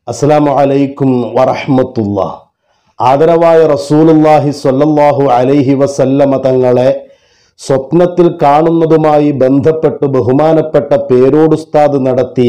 അസ്സലാമു അലൈക്കും വറഹ്മത്തുള്ള ആദരവായ റസൂലുള്ളാഹി സ്വല്ലല്ലാഹു അലൈഹി വസല്ലമ തങ്ങളെ സ്വപ്നത്തിൽ കാണുന്നതുമായി ബന്ധപ്പെട്ട് ബഹുമാനപ്പെട്ട പേരോടുസ്താദ് നടത്തിയ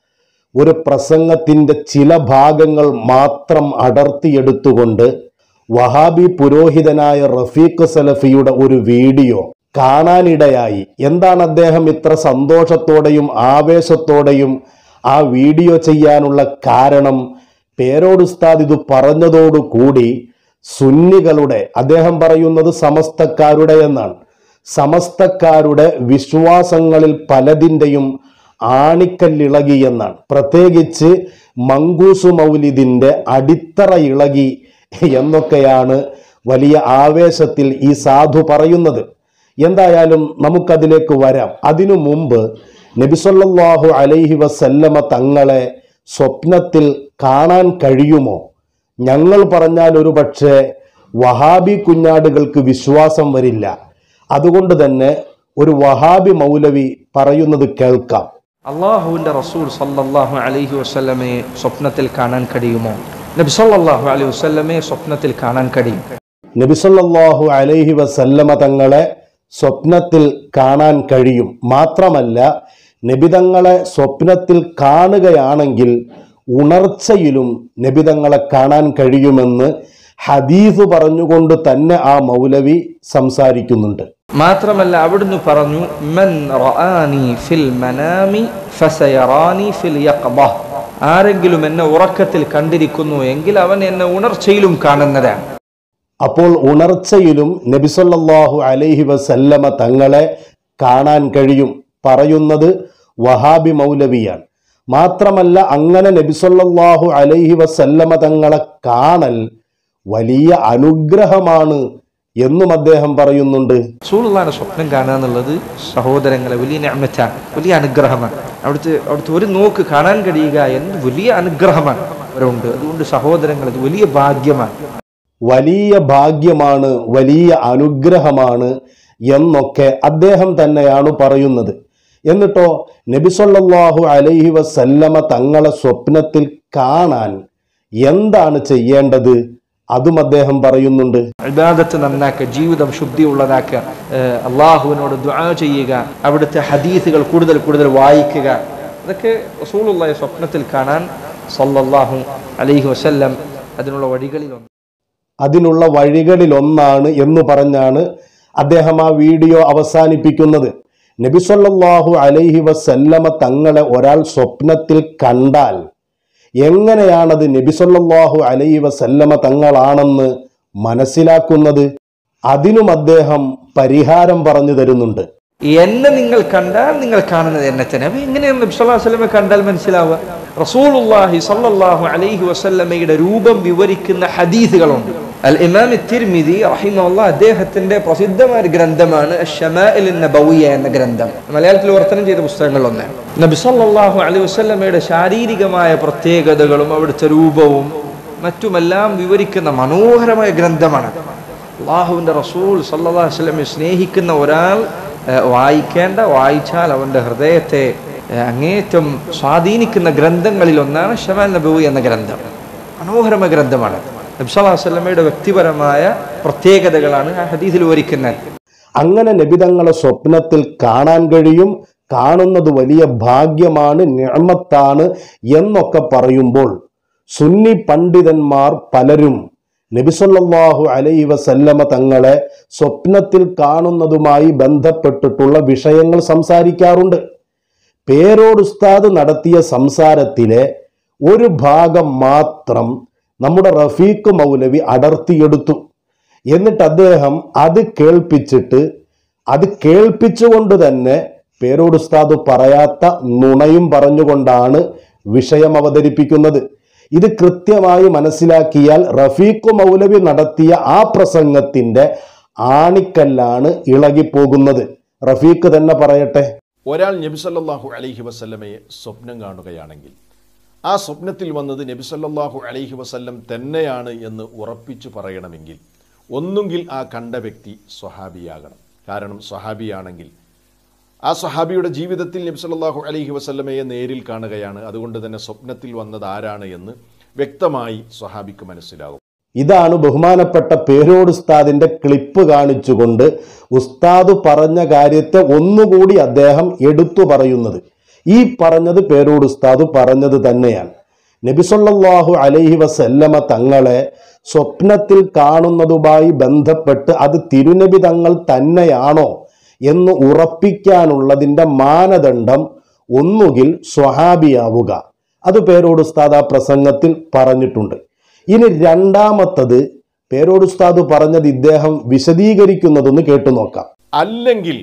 ഒരു പ്രസംഗത്തിൻ്റെ ചില ഭാഗങ്ങൾ മാത്രം അടർത്തിയെടുത്തുകൊണ്ട് വഹാബി പുരോഹിതനായ റഫീഖ് സലഫിയുടെ ഒരു വീഡിയോ കാണാനിടയായി എന്താണ് അദ്ദേഹം ഇത്ര സന്തോഷത്തോടെയും ആവേശത്തോടെയും ആ വീഡിയോ ചെയ്യാനുള്ള കാരണം പേരോടുസ്താദ് ഇത് പറഞ്ഞതോടുകൂടി സുന്നികളുടെ അദ്ദേഹം പറയുന്നത് സമസ്തക്കാരുടെ എന്നാണ് സമസ്തക്കാരുടെ വിശ്വാസങ്ങളിൽ പലതിൻ്റെയും ആണിക്കല്ലിളകി എന്നാണ് പ്രത്യേകിച്ച് മങ്കൂസു മൗലിദിൻ്റെ അടിത്തറ ഇളകി എന്നൊക്കെയാണ് വലിയ ആവേശത്തിൽ ഈ സാധു പറയുന്നത് എന്തായാലും നമുക്കതിലേക്ക് വരാം അതിനു മുമ്പ് നബിസൊല്ലാഹു അലൈഹി വസല്ലമ തങ്ങളെ സ്വപ്നത്തിൽ കാണാൻ കഴിയുമോ ഞങ്ങൾ പറഞ്ഞാൽ ഒരു പക്ഷേ വഹാബി കുഞ്ഞാടുകൾക്ക് വിശ്വാസം വരില്ല അതുകൊണ്ട് തന്നെ ഒരു വഹാബി മൗലവി പറയുന്നത് കേൾക്കാം അള്ളാഹുവിൻ്റെ റസൂൽ സല്ലല്ലാഹു അലൈഹി വസല്ലമയെ സ്വപ്നത്തിൽ കാണാൻ കഴിയുമോ നബി സല്ലല്ലാഹു അലൈഹി വസല്ലമയെ സ്വപ്നത്തിൽ കാണാൻ കഴിയും നബിസൊല്ലാഹു അലൈഹി വസല്ലമ തങ്ങളെ സ്വപ്നത്തിൽ കാണാൻ കഴിയും മാത്രമല്ല നബിതങ്ങളെ സ്വപ്നത്തിൽ കാണുകയാണെങ്കിൽ ഉണർച്ചയിലും നബിതങ്ങളെ കാണാൻ കഴിയുമെന്ന് ഹദീസ് പറഞ്ഞുകൊണ്ട് തന്നെ ആ മൗലവി സംസാരിക്കുന്നുണ്ട് മാത്രമല്ല അവിടുന്ന് പറഞ്ഞു മൻ റആനി ഫിൽ മനാമി ഫസയറാനി ഫിൽ യഖ്ബ ആരെങ്കിലും എന്നെ ഉറക്കത്തിൽ കണ്ടിരിക്കുന്നു എങ്കിൽ അവൻ എന്നെ ഉണർച്ചയിലും കാണുന്നതാണ് അപ്പോൾ ഉണർച്ചയിലും നബിസൊല്ലാഹു അലൈഹി വസല്ലമ തങ്ങളെ കാണാൻ കഴിയും പറയുന്നത് വഹാബി മൗലവിയാണ് മാത്രമല്ല അങ്ങനെ നബിസൊല്ലാഹു അലൈഹി വസല്ലമ തങ്ങളെ കാണൽ വലിയ അനുഗ്രഹമാണ് എന്നും അദ്ദേഹം പറയുന്നുണ്ട് റസൂലുള്ളാഹിന്റെ സ്വപ്നം കാണുക എന്നുള്ളത് സഹോദരങ്ങളെ വലിയ ഞാമറ്റാണ് വലിയ അനുഗ്രഹമാണ് അവിടുത്തെ അവിടുത്തെ ഒരു നോക്ക് കാണാൻ കഴിയുക എന്ന് വലിയ അനുഗ്രഹമാണ് അവരുണ്ട് അതുകൊണ്ട് സഹോദരങ്ങൾ ഇത് വലിയ ഭാഗ്യമാണ് വലിയ ഭാഗ്യമാണ് വലിയ അനുഗ്രഹമാണ് എന്നൊക്കെ അദ്ദേഹം തന്നെയാണ് പറയുന്നത് എന്നിട്ടോ നബിസൊല്ലാഹു അലൈഹി വസല്ലമ തങ്ങളെ സ്വപ്നത്തിൽ കാണാൻ എന്താണ് ചെയ്യേണ്ടത് അതും അദ്ദേഹം പറയുന്നുണ്ട് ഇബാദത്ത് നന്നാക്കുക ജീവിതം ശുദ്ധിയുള്ളതാക്കുക ഏഹ് അള്ളാഹുവിനോട് ദുആ ചെയ്യുക അവിടുത്തെ ഹദീസുകൾ കൂടുതൽ കൂടുതൽ വായിക്കുക അതൊക്കെ റസൂലുള്ളാഹി സ്വപ്നത്തിൽ കാണാൻ സല്ലല്ലാഹു അലൈഹി വസല്ലം അതിനുള്ള വഴികളിലൊന്ന് അതിനുള്ള വഴികളിലൊന്നാണ് എന്ന് പറഞ്ഞാണ് അദ്ദേഹം ആ വീഡിയോ അവസാനിപ്പിക്കുന്നത് നബിസൊല്ലാഹു അലൈഹി വസല്ലമ തങ്ങളെ ഒരാൾ സ്വപ്നത്തിൽ കണ്ടാൽ എങ്ങനെയാണത് നബിസൊല്ലാഹു അലൈഹി വസല്ലമ തങ്ങളാണെന്ന് മനസ്സിലാക്കുന്നത് അതിനും അദ്ദേഹം പരിഹാരം പറഞ്ഞു തരുന്നുണ്ട് എന്നെ നിങ്ങൾ കണ്ടാൽ നിങ്ങൾ കാണുന്നത് എന്നെ തന്നെ അപ്പൊ എങ്ങനെയാണ് നബി സല്ലല്ലാഹു അലൈഹി വസല്ലമയെ കണ്ടാൽ മനസ്സിലാവുക റസൂലുള്ളാഹി സല്ലല്ലാഹു അലൈഹി വസല്ലമയുടെ രൂപം വിവരിക്കുന്ന ഹദീസുകളുണ്ട് അൽ ഇമാം തിർമിദി റഹിമഹുള്ള അദ്ദേഹത്തിന്റെ പ്രസിദ്ധമായ ഒരു ഗ്രന്ഥമാണ് ഷമാഇൽ നബവിയ എന്ന ഗ്രന്ഥം മലയാളത്തിൽ വിവർത്തനം ചെയ്ത പുസ്തകങ്ങളിലൊന്നാണ് നബി സല്ലല്ലാഹു അലൈഹി വസല്ലമയുടെ ശാരീരികമായ പ്രത്യേകതകളും അവിടുത്തെ രൂപവും മറ്റുമെല്ലാം വിവരിക്കുന്ന മനോഹരമായ ഗ്രന്ഥമാണ് അള്ളാഹുവിൻ്റെ റസൂൽ സല്ലല്ലാഹു അലൈഹി വസല്ലമയെ സ്നേഹിക്കുന്ന ഒരാൾ ഏഹ്, വായിക്കേണ്ട വായിച്ചാൽ അവൻ്റെ ഹൃദയത്തെ ഏഹ്, അങ്ങേയറ്റം സ്വാധീനിക്കുന്ന ഗ്രന്ഥങ്ങളിൽ ഒന്നാണ് ഷമാൽ നബൂയി എന്ന ഗ്രന്ഥം മനോഹരമായ ഗ്രന്ഥമാണ് നബി സല്ലല്ലാഹു അലൈഹി വസല്ലമയുടെ വ്യക്തിപരമായ പ്രത്യേകതകളാണ് ആ ഹദീസിൽ വിവരിക്കുന്നത് അങ്ങനെ നബിതങ്ങളെ സ്വപ്നത്തിൽ കാണാൻ കഴിയും കാണുന്നത് വലിയ ഭാഗ്യമാണ് നിഅമത്താണ് എന്നൊക്കെ പറയുമ്പോൾ സുന്നി പണ്ഡിതന്മാർ പലരും നബിസൊല്ലാഹു അലൈഹി വസല്ലമ തങ്ങളെ സ്വപ്നത്തിൽ കാണുന്നതുമായി ബന്ധപ്പെട്ടിട്ടുള്ള വിഷയങ്ങൾ സംസാരിക്കാറുണ്ട് പേരോട് ഉസ്താദ് നടത്തിയ സംസാരത്തിലെ ഒരു ഭാഗം മാത്രം നമ്മുടെ റഫീഖ് മൗലവി അടർത്തിയെടുത്തു എന്നിട്ട് അദ്ദേഹം അത് കേൾപ്പിച്ചിട്ട് അത് കേൾപ്പിച്ചുകൊണ്ട് തന്നെ പേരോട് ഉസ്താദ് പറയാത്ത നുണയും പറഞ്ഞുകൊണ്ടാണ് വിഷയം അവതരിപ്പിക്കുന്നത് ഇത് കൃത്യമായി മനസ്സിലാക്കിയാൽ റഫീഖ് മൗലവി നടത്തിയ ആ പ്രസംഗത്തിന്റെ ആണിക്കല്ലാണ് ഇളകിപ്പോകുന്നത് റഫീഖ് തന്നെ പറയട്ടെ ഒരാൾ നബി സല്ലല്ലാഹു അലൈഹി വസല്ലമയെ സ്വപ്നം കാണുകയാണെങ്കിൽ ആ സ്വപ്നത്തിൽ വന്നത് നബി സല്ലല്ലാഹു അലൈഹി വസല്ലം തന്നെയാണ് എന്ന് ഉറപ്പിച്ചു പറയണമെങ്കിൽ ഒന്നുകിൽ ആ കണ്ട വ്യക്തി സ്വഹാബിയാകണം കാരണം സ്വഹാബിയാണെങ്കിൽ ആ സ്വഹാബിയുടെ ജീവിതത്തിൽ നബി സല്ലല്ലാഹു അലൈഹി വസല്ലമയെ നേരിൽ കാണുകയാണ് അതുകൊണ്ട് തന്നെ സ്വപ്നത്തിൽ വന്നത് ആരാണ് എന്ന് വ്യക്തമായി സ്വഹാബിക്ക് മനസ്സിലാകും ഇതാണ് ബഹുമാനപ്പെട്ട പേരോട് ഉസ്താദിന്റെ ക്ലിപ്പ് കാണിച്ചുകൊണ്ട് ഉസ്താദ് പറഞ്ഞ കാര്യത്തെ ഒന്നുകൂടി അദ്ദേഹം എടുത്തു പറയുന്നത് ഈ പറഞ്ഞത് പേരോട് ഉസ്താദ് പറഞ്ഞത് തന്നെയാണ് നബിസൊല്ലാഹു അലൈഹി വസല്ലമ തങ്ങളെ സ്വപ്നത്തിൽ കാണുന്നതുമായി ബന്ധപ്പെട്ട് അത് തിരുനബി തങ്ങൾ തന്നെയാണോ എന്ന് ഉറപ്പിക്കാനുള്ളതിൻ്റെ മാനദണ്ഡം ഒന്നുകിൽ സ്വഹാബിയാവുക അത് പേരോട് ഉസ്താദ് ആ പ്രസംഗത്തിൽ പറഞ്ഞിട്ടുണ്ട് ഇനി രണ്ടാമത്തത് പേരോട് ഉസ്താദ് പറഞ്ഞത് ഇദ്ദേഹം വിശദീകരിക്കുന്നതൊന്ന് കേട്ടു നോക്കാം അല്ലെങ്കിൽ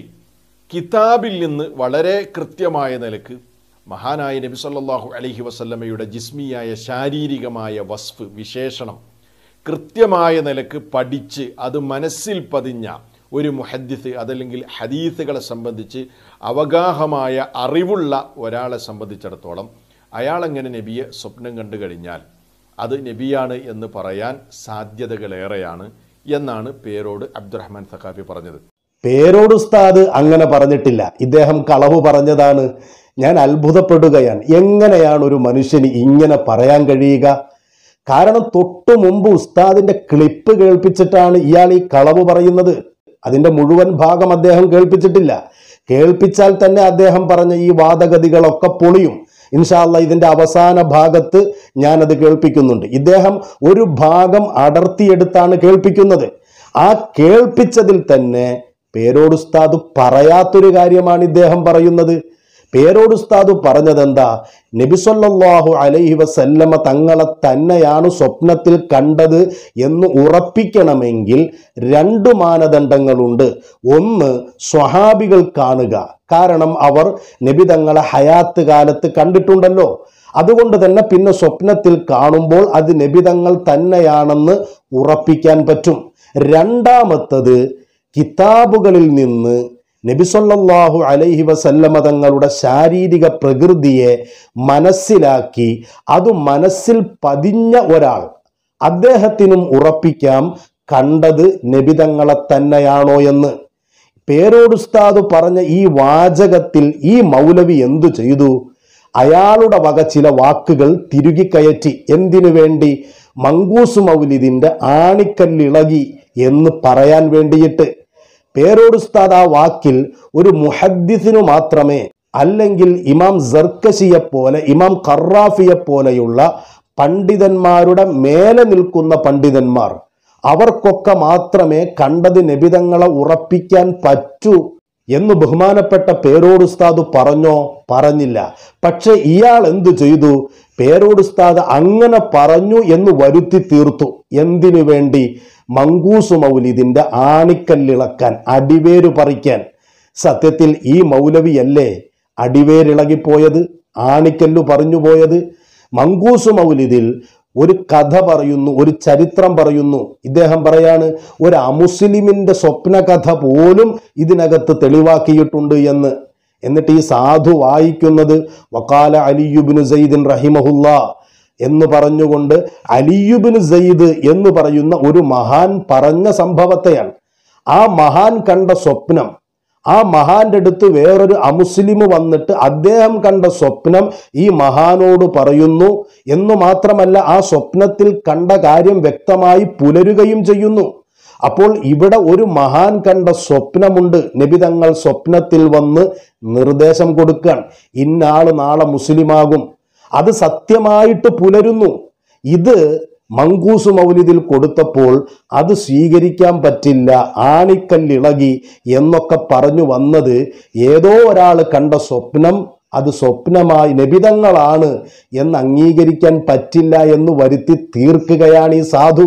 കിതാബിൽ നിന്ന് വളരെ കൃത്യമായ നിലക്ക് മഹാനായ നബി സല്ലല്ലാഹു അലൈഹി വസല്ലമയുടെ ജിസ്മിയായ ശാരീരികമായ വസ്ഫ് വിശേഷണം കൃത്യമായ നിലക്ക് പഠിച്ച് അത് മനസ്സിൽ പതിഞ്ഞ ഒരു മുഹദ്ദിസ് അതല്ലെങ്കിൽ ഹദീസുകളെ സംബന്ധിച്ച് അവഗാഹമായ അറിവുള്ള ഒരാളെ സംബന്ധിച്ചിടത്തോളം അയാളെങ്ങനെ നബിയെ സ്വപ്നം കണ്ടു കഴിഞ്ഞാൽ അത് നബിയാണ് എന്ന് പറയാൻ സാധ്യതകളേറെയാണ് എന്നാണ് പേരോട് അബ്ദുറഹ്മാൻ സഖാഫി പറഞ്ഞത് പേരോട് ഉസ്താദ് അങ്ങനെ പറഞ്ഞിട്ടില്ല ഇദ്ദേഹം കളവ് പറഞ്ഞതാണ് ഞാൻ അത്ഭുതപ്പെടുകയാണ് എങ്ങനെയാണ് ഒരു മനുഷ്യന് ഇങ്ങനെ പറയാൻ കഴിയുക കാരണം തൊട്ടു മുമ്പ് ഉസ്താദിന്റെ ക്ലിപ്പ് കേൾപ്പിച്ചിട്ടാണ് ഇയാൾ ഈ കളവ് പറയുന്നത് അതിന്റെ മുഴുവൻ ഭാഗം അദ്ദേഹം കേൾപ്പിച്ചിട്ടില്ല കേൾപ്പിച്ചാൽ തന്നെ അദ്ദേഹം പറഞ്ഞ ഈ വാദഗതികളൊക്കെ പൊളിയും ഇൻഷാല്ല ഇതിന്റെ അവസാന ഭാഗത്ത് ഞാനത് കേൾപ്പിക്കുന്നുണ്ട് ഇദ്ദേഹം ഒരു ഭാഗം അടർത്തിയെടുത്താണ് കേൾപ്പിക്കുന്നത് ആ കേൾപ്പിച്ചതിൽ തന്നെ പേരോട് ഉസ്താദ് പറയാത്തൊരു കാര്യമാണ് ഇദ്ദേഹം പറയുന്നത് പേരോട് ഉസ്താദ് പറഞ്ഞതെന്താ നബിസൊല്ലാഹു അലൈഹി വസല്ലമ തങ്ങളെ തന്നെയാണ് സ്വപ്നത്തിൽ കണ്ടത് എന്ന് ഉറപ്പിക്കണമെങ്കിൽ രണ്ട് മാനദണ്ഡങ്ങളുണ്ട് ഒന്ന് സ്വഹാബികൾ കാണുക കാരണം അവർ നബി തങ്ങളെ ഹയാത്ത് കാലത്ത് കണ്ടിട്ടുണ്ടല്ലോ അതുകൊണ്ട് തന്നെ പിന്നെ സ്വപ്നത്തിൽ കാണുമ്പോൾ അത് നബിതങ്ങൾ തന്നെയാണെന്ന് ഉറപ്പിക്കാൻ പറ്റും രണ്ടാമത്തത് കിതാബുകളിൽ നിന്ന് നബിസൊല്ലാഹു അലൈഹി വസല്ലമ തങ്ങളുടെ ശാരീരിക പ്രകൃതിയെ മനസ്സിലാക്കി അത് മനസ്സിൽ പതിഞ്ഞ ഒരാൾ അദ്ദേഹത്തിനും ഉറപ്പിക്കാം കണ്ടത് നബിതങ്ങളെ തന്നെയാണോ എന്ന് പേരോടുസ്താദ് പറഞ്ഞ ഈ വാചകത്തിൽ ഈ മൗലവി എന്തു ചെയ്തു അയാളുടെ വക ചില വാക്കുകൾ തിരുകി കയറ്റി എന്തിനു വേണ്ടി മങ്കൂസ് മൗലിദിന്റെ ആണിക്കല്ലിളകി എന്ന് പറയാൻ വേണ്ടിയിട്ട് പേരോടുസ്താദ് ആ വാക്കിൽ ഒരു മുഹദ്ദിസിനു മാത്രമേ അല്ലെങ്കിൽ ഇമാം ജർക്കശിയെ പോലെ ഇമാം ഖറാഫിയെ പോലെയുള്ള പണ്ഡിതന്മാരുടെ മേലെ നിൽക്കുന്ന പണ്ഡിതന്മാർ അവർക്കൊക്കെ മാത്രമേ കണ്ടത് നബിതങ്ങളെ ഉറപ്പിക്കാൻ പറ്റൂ എന്ന് ബഹുമാനപ്പെട്ട പേരോടുസ്താദ് പറഞ്ഞോ പറഞ്ഞില്ല പക്ഷെ ഇയാൾ എന്തു ചെയ്തു പേരോടുസ്താദ് അങ്ങനെ പറഞ്ഞു എന്ന് വരുത്തി തീർത്തു എന്തിനു വേണ്ടി മങ്കൂസ് മൗലിദിന്റെ ആണിക്കല്ലിളക്കാൻ അടിവേര് പറിക്കാൻ സത്യത്തിൽ ഈ മൗലവിയല്ലേ അടിവേരിളകിപ്പോയത് ആണിക്കല്ലു പറഞ്ഞു പോയത് മങ്കൂസ് മൗലിദിൽ ഒരു കഥ പറയുന്നു ഒരു ചരിത്രം പറയുന്നു ഇദ്ദേഹം പറയാണ് ഒരു അമുസ്ലിമിന്റെ സ്വപ്ന കഥ പോലും ഇതിനകത്ത് തെളിവാക്കിയിട്ടുണ്ട് എന്ന് എന്നിട്ട് ഈ സാധു വായിക്കുന്നത് വക്കാല അലിയുബിന് സയ്യിദിൻ റഹിമഹുല്ല എന്ന് പറഞ്ഞുകൊണ്ട് അലിയുബിന് സയ്യിദ് എന്ന് പറയുന്ന ഒരു മഹാൻ പറഞ്ഞ സംഭവത്തെയാണ് ആ മഹാൻ കണ്ട സ്വപ്നം ആ മഹാന്റെ അടുത്ത് വേറൊരു അമുസ്ലിം വന്നിട്ട് അദ്ദേഹം കണ്ട സ്വപ്നം ഈ മഹാനോട് പറയുന്നു എന്ന് മാത്രമല്ല ആ സ്വപ്നത്തിൽ കണ്ട കാര്യം വ്യക്തമായി പുലരുകയും ചെയ്യുന്നു അപ്പോൾ ഇവിടെ ഒരു മഹാൻ കണ്ട സ്വപ്നമുണ്ട് നബിതങ്ങൾ സ്വപ്നത്തിൽ വന്ന് നിർദ്ദേശം കൊടുക്കാൻ ഇന്നാള് നാളെ മുസ്ലിമാകും അത് സത്യമായിട്ട് പുലരുന്നു ഇത് മങ്കൂസ് മൗലിദിൽ കൊടുത്തപ്പോൾ അത് സ്വീകരിക്കാൻ പറ്റില്ല ആണിക്കല്ലിളകി എന്നൊക്കെ പറഞ്ഞു വന്നത് ഏതോ ഒരാൾ കണ്ട സ്വപ്നം അത് സ്വപ്നമായി നബിതങ്ങളാണ് എന്ന് അംഗീകരിക്കാൻ പറ്റില്ല എന്ന് വരുത്തി തീർക്കുകയാണ് ഈ സാധു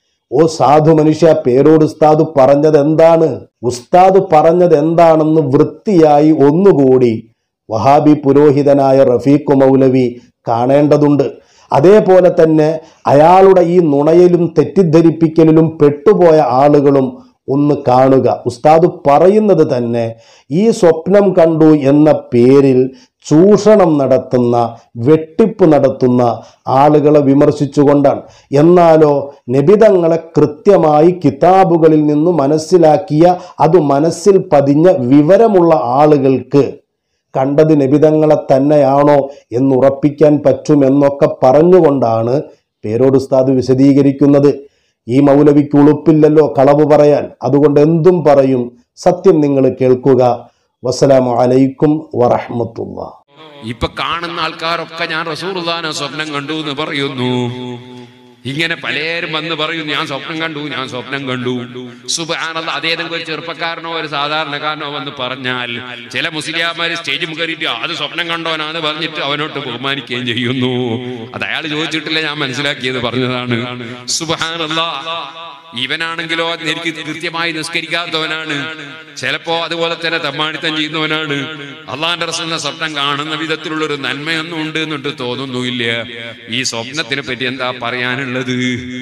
ഓ സാധു മനുഷ്യ പേരോട് ഉസ്താദ് പറഞ്ഞത് എന്താണ് ഉസ്താദ് പറഞ്ഞത് എന്താണെന്ന് വൃത്തിയായി ഒന്നുകൂടി വഹാബി പുരോഹിതനായ റഫീഖ് മൗലവി കാണേണ്ടതുണ്ട് അതേപോലെ തന്നെ അയാളുടെ ഈ നുണയിലും തെറ്റിദ്ധരിപ്പിക്കലിലും പെട്ടുപോയ ആളുകളും ഒന്ന് കാണുക ഉസ്താദ് പറയുന്നത് തന്നെ ഈ സ്വപ്നം കണ്ടു എന്ന പേരിൽ ചൂഷണം നടത്തുന്ന വെട്ടിപ്പ് നടത്തുന്ന ആളുകളെ വിമർശിച്ചുകൊണ്ടാണ് എന്നാലോ നബിതങ്ങളെ കൃത്യമായി കിതാബുകളിൽ നിന്ന് മനസ്സിലാക്കിയ അത് മനസ്സിൽ പതിഞ്ഞ വിവരമുള്ള ആളുകൾക്ക് കണ്ടത് നബിതങ്ങളെ തന്നെയാണോ എന്നുറപ്പിക്കാൻ പറ്റുമെന്നൊക്കെ പറഞ്ഞുകൊണ്ടാണ് പേരോട് ഉസ്താദ് വിശദീകരിക്കുന്നത് ഈ മൗലവിക്ക് ഉളുപ്പില്ലല്ലോ കളവ് പറയാൻ അതുകൊണ്ട് എന്തും പറയും സത്യം നിങ്ങൾ കേൾക്കുക വസ്സലാമു അലൈക്കും വറഹ്മത്തുള്ളാ ഇപ്പൊ കാണുന്ന ആൾക്കാരൊക്കെ ഞാൻ റസൂർദാന സ്വപ്നം കണ്ടു എന്ന് പറയുന്നു ഇങ്ങനെ പലരും വന്ന് പറയും ഞാൻ സ്വപ്നം കണ്ടു ഞാൻ സ്വപ്നം കണ്ടു സുബാനല്ല അതേതെങ്കിലും ഒരു ചെറുപ്പക്കാരനോ ഒരു സാധാരണക്കാരനോ വന്ന് പറഞ്ഞാൽ ചില മുസ്ലിയാമാര് സ്റ്റേജ് കയറിയിട്ട് അത് സ്വപ്നം കണ്ടോനാന്ന് പറഞ്ഞിട്ട് അവനോട്ട് ബഹുമാനിക്കുകയും ചെയ്യുന്നു അത് അയാൾ ചോദിച്ചിട്ടില്ല ഞാൻ മനസ്സിലാക്കിയത് പറഞ്ഞതാണ് സുബാനല്ല ഇവനാണെങ്കിലോ എനിക്ക് കൃത്യമായി നിസ്കരിക്കാത്തവനാണ് ചിലപ്പോ അതുപോലെ തന്നെ തമ്മാടിത്തം ചെയ്യുന്നവനാണ് അള്ളാന്റെ റസൂലിന്റെ സ്വപ്നം കാണുന്ന വിധത്തിലുള്ള ഒരു നന്മയൊന്നും ഉണ്ട് എന്നിട്ട് തോന്നുന്നുമില്ല ഈ സ്വപ്നത്തിനെ പറ്റി എന്താ പറയാനുള്ളത്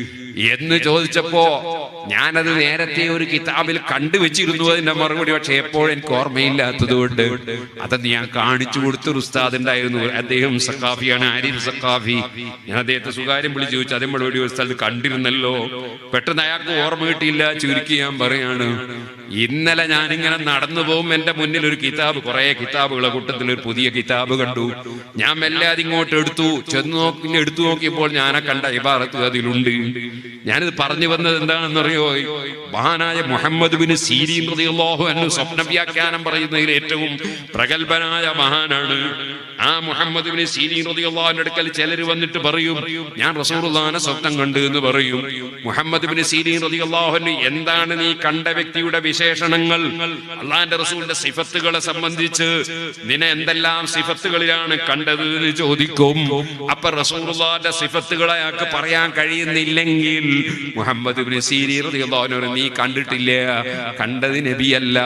എന്ന് ചോദിച്ചപ്പോ ഞാനത് നേരത്തെ ഒരു കിതാബിൽ കണ്ടുവച്ചിരുന്നു അതിന്റെ മറുപടി പക്ഷെ എപ്പോഴും എനിക്ക് ഓർമ്മയില്ലാത്തത് കൊണ്ട് അതത് ഞാൻ കാണിച്ചു കൊടുത്തൊരു ഉസ്താദ് ഉണ്ടായിരുന്നു അദ്ദേഹം സക്കാഫിയാണ് ആരിഫ് സക്കാഫി ഞാൻ അദ്ദേഹത്തെ സുകാര്യം വിളിച്ചു ചോദിച്ചു അതേ മറുപടി ഒരു സ്ഥലത്ത് കണ്ടിരുന്നല്ലോ പെട്ടെന്ന് അയാൾക്ക് ഓർമ്മ കിട്ടിയില്ല ചുരുക്കി ഞാൻ പറയാണ് ഇന്നലെ ഞാനിങ്ങനെ നടന്നു പോകും എന്റെ മുന്നിൽ ഒരു കിതാബ് കുറെ കിതാബുകളെ കൂട്ടത്തിൽ ഒരു പുതിയ കിതാബ് കണ്ടു ഞാൻ മെല്ലെ അതിങ്ങോട്ട് എടുത്തു ചെന്ന് നോക്കി എടുത്തു നോക്കിയപ്പോൾ ഞാനെ കണ്ട ഇബാറത്ത് അതിലുണ്ട് ഞാനിത് പറഞ്ഞു വന്നത് എന്താണെന്നറിയോ മഹാനായ മുഹമ്മദ് ബിൻ സീരീൻ റളിയല്ലാഹു അൻഹു സ്വപ്ന വ്യാഖ്യാനം പറയുന്നതിൽ ഏറ്റവും പ്രഗത്ഭനായ മഹാനാണ് ആ മുഹമ്മദ് ബിൻ സീരീൻ റളിയല്ലാഹുവിന്റെ അടുക്കൽ ചിലർ വന്നിട്ട് പറയും ഞാൻ റസൂലുള്ളാഹിനെ സ്വപ്നം കണ്ടു എന്ന് പറയും മുഹമ്മദ് ബിൻ സീരീൻ റളിയല്ലാഹു അൻഹു എന്താണ് നീ കണ്ട വ്യക്തിയുടെ വിശേഷണങ്ങൾ അള്ളാന്റെ റസൂലിന്റെ സിഫത്തുകളെ സംബന്ധിച്ച് നിന്നെ എന്തെല്ലാം സിഫത്തുകളിലാണ് കണ്ടത് എന്ന് ചോദിക്കും അപ്പൊ റസൂലുള്ളാഹിന്റെ സിഫത്തുകൾ അയാൾക്ക് പറയാൻ കഴിയുന്നില്ലെങ്കിൽ മുഹമ്മദ് ബിൻ സീരീൻ റളിയല്ലാഹു അൻഹു നീ കണ്ടിട്ടില്ല കണ്ടത് നബിയല്ല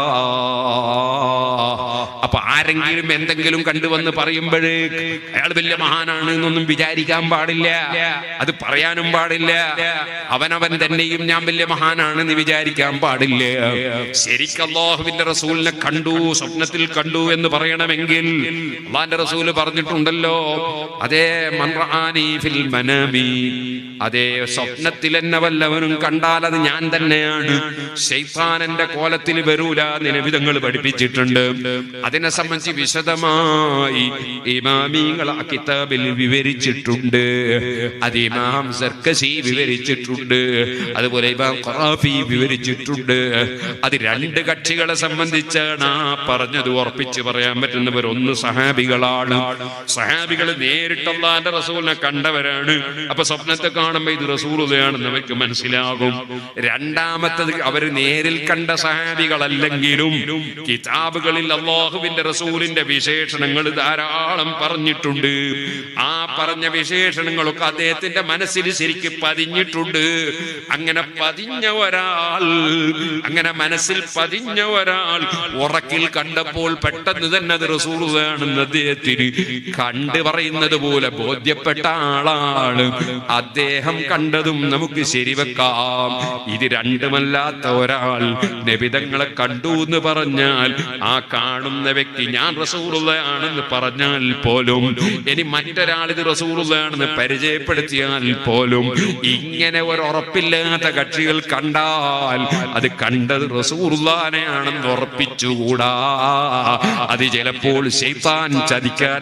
അപ്പൊ ആരെങ്കിലും എന്തെങ്കിലും കണ്ടുവന്ന് പറയുമ്പോഴേ അയാൾ വലിയ മഹാനാണ് എന്നൊന്നും വിചാരിക്കാൻ പാടില്ല അത് പറയാനും പാടില്ല അവനവൻ തന്നെയും ഞാൻ വലിയ മഹാനാണെന്ന് വിചാരിക്കാൻ പാടില്ല ശരിക്കും അള്ളാഹുവിന്റെ റസൂലിനെ കണ്ടു സ്വപ്നത്തിൽ കണ്ടു എന്ന് പറയണമെങ്കിൽ അള്ളാന്റെ റസൂല് പറഞ്ഞിട്ടുണ്ടല്ലോ അതേ മൻറാനി ഫിൽ മനമി അതേ സ്വപ്നത്തിൽ എന്നെ വല്ലവനും കണ്ടാൽ അത് ഞാൻ തന്നെയാണ് ശൈത്താനന്റെ കോലത്തിൽ വരൂല നിലവിധങ്ങൾ പഠിപ്പിച്ചിട്ടുണ്ട് അതിനെ സംബന്ധിച്ച് വിശദമായി ഇമാമിങ്ങൾ ആ കിതാബിൽ വിവരിച്ചിട്ടുണ്ട് അത് ഇമാം സർക്കസി വിവരിച്ചിട്ടുണ്ട് അതുപോലെ ഇമാം ഖറാഫി വിവരിച്ചിട്ടുണ്ട് അത് രണ്ട് കക്ഷികളെ സംബന്ധിച്ചാണ് ആ പറഞ്ഞത് ഉറപ്പിച്ച് പറയാൻ പറ്റുന്നവർ ഒന്ന് സഹാബികളാണ് സഹാബികൾ നേരിട്ടുള്ളാന്റെ റസൂലിനെ കണ്ടവരാണ് അപ്പൊ സ്വപ്നത്തെ കാണുമ്പോ ഇത് റസൂലുതയാണെന്ന് അവർക്ക് മനസ്സിലാകും രണ്ടാമത്തത് അവര് നേരിൽ കണ്ട സഹാബികളല്ലെങ്കിലും കിതാബുകളിൽ അള്ളാഹുവിന്റെ റസൂലിന്റെ വിശേഷണങ്ങൾ ധാരാളം പറഞ്ഞിട്ടുണ്ട് ആ പറഞ്ഞ വിശേഷണങ്ങളൊക്കെ അദ്ദേഹത്തിന്റെ മനസ്സിൽ ശരിക്ക് പതിഞ്ഞിട്ടുണ്ട് അങ്ങനെ പതിഞ്ഞ ഒരാൾ അങ്ങനെ മനസ്സിൽ പതിഞ്ഞ ഒരാൾ ഉറക്കിൽ കണ്ടപ്പോൾ പെട്ടെന്ന് തന്നെ അത് റസൂലാണെന്ന് അദ്ദേഹത്തിന് കണ്ടു പറയുന്നത് പോലെ ബോധ്യപ്പെട്ട ആളാണ് അദ്ദേഹം കണ്ടതും നമുക്ക് ശരിവെക്കാം ഇത് രണ്ടുമല്ലാത്ത ഒരാൾ നബിതങ്ങളെ കണ്ടു എന്ന് പറഞ്ഞാൽ ആ കാണുന്ന വ്യക്തി ഞാൻ റസൂറുള്ളയാണെന്ന് പറഞ്ഞാൽ പോലും ഇനി മറ്റൊരാൾ ഇത് റസൂറുള്ളയാണെന്ന് പരിചയപ്പെടുത്തിയാൽ പോലും ഇങ്ങനെ ഒരു ഉറപ്പില്ലാത്ത കക്ഷികൾ കണ്ടാൽ അത് കണ്ടത് റസൂറുള്ളാനെയാണെന്ന് ഉറപ്പിച്ചുകൂടാ അത് ചിലപ്പോൾ ശൈത്താൻ ചതിക്കാൻ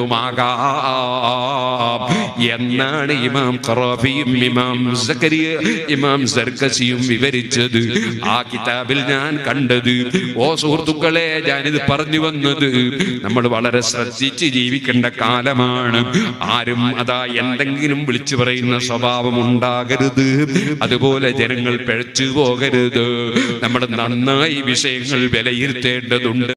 വന്നതുമാകാം എന്നാണ് ഇമാം ഖറാഫിയും ഇമാം സക്കരിയ ഇമാം സർക്കസിയും വിവരിച്ചത് ആ കിതാബിൽ ഞാൻ കണ്ടത് ഓ സുഹൃത്തുക്കളെ ഞാനിത് പറഞ്ഞു വന്നത് നമ്മൾ വളരെ ശ്രദ്ധിച്ച് ജീവിക്കേണ്ട കാലമാണ് ആരും അതാ എന്തെങ്കിലും വിളിച്ചു പറയുന്ന സ്വഭാവം ഉണ്ടാകരുത് അതുപോലെ ജനങ്ങൾ പിഴച്ചു പോകരുത് നമ്മൾ നന്നായി വിഷയങ്ങൾ വിലയിരുത്തേണ്ടതുണ്ട്